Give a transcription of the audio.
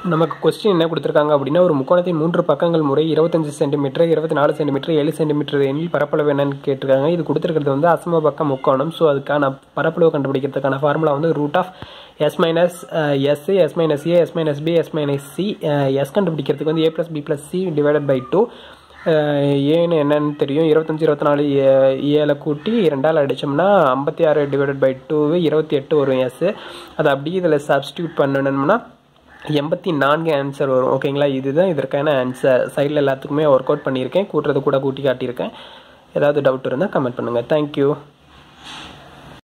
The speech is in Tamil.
நமக்கு கொஸ்டின் என்ன கொடுத்துருக்காங்க அப்படின்னா ஒரு முக்கோணத்தின் மூன்று பக்கங்கள் முறை இருபத்தஞ்சு சென்டிமீட்டர் இருபத்தி நாலு சென்டிமீட்டர் ஏழு சென்டிமீட்டர் எண்ணில் பரப்பளவு என்னன்னு கேட்டிருக்காங்க இது கொடுத்துருக்கிறது வந்து அசம பக்க முக்கோணம் ஸோ அதுக்கான பரப்பளவு கண்டுபிடிக்கிறதுக்கான ஃபார்முலா வந்து root of S minus S S minus A S minus B S minus C S கண்டுபிடிக்கிறதுக்கு வந்து A plus B plus C divided by two ஏன்னு என்னன்னு தெரியும் இருபத்தஞ்சி இருபத்தி நாலு ஏழை கூட்டி ரெண்டால் அடித்தோம்னா ஐம்பத்தி ஆறு டிவைடட் பை டூவு இருபத்தி எட்டு வரும் எஸ் அதை அப்படியே இதில் சப்ஸ்டியூட் பண்ணணும்னா எண்பத்தி நான்கு ஆன்சர் வரும் ஓகேங்களா இதுதான் இதற்கான ஆன்சர் சைடில் எல்லாத்துக்குமே ஒர்க் அவுட் பண்ணியிருக்கேன் கூட்டுறது கூட கூட்டி காட்டியிருக்கேன் ஏதாவது டவுட் இருந்தால் கமெண்ட் பண்ணுங்கள் தேங்க்யூ